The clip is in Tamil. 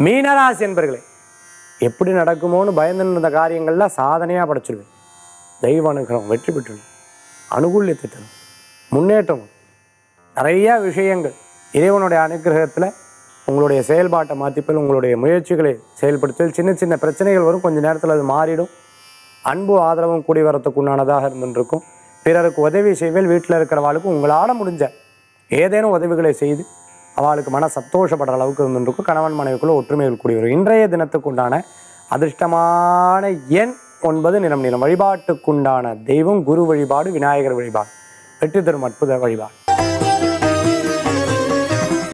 மீனராசி என்பர்களே எப்படி நடக்குமோன்னு பயந்து இருந்த காரியங்கள்லாம் சாதனையாக படைச்சிடுவேன் தெய்வ அனுகிரகம் வெற்றி பெற்றுடும் அனுகூல்யத்தை தரும் முன்னேற்றம் வரும். நிறைய விஷயங்கள் இறைவனுடைய அனுகிரகத்தில் உங்களுடைய செயல்பாட்டை மாற்றிப்பல் உங்களுடைய முயற்சிகளை செயல்படுத்தல் சின்ன சின்ன பிரச்சனைகள் வரும் கொஞ்ச நேரத்தில் அது மாறிடும் அன்பு ஆதரவும் கூடி வரத்துக்கு உண்டானதாக இருந்துருக்கும் பிறருக்கு உதவி செய்வேல் வீட்டில் இருக்கிறவாளுக்கு உங்களால் முடிஞ்ச ஏதேனும் உதவிகளை செய்து அவளுக்கு மன சந்தோஷப்படுற அளவுக்கு இருந்துருக்கும் கணவன் மனைவிக்குள்ள ஒற்றுமைகள் கூடி வரும் இன்றைய தினத்துக்கு உண்டான அதிர்ஷ்டமான எண் ஒன்பது நிறம் நிறம் வழிபாட்டுக்குண்டான தெய்வம் குரு வழிபாடு விநாயகர் வழிபாடு வெற்றி தரும் அற்புத வழிபாடு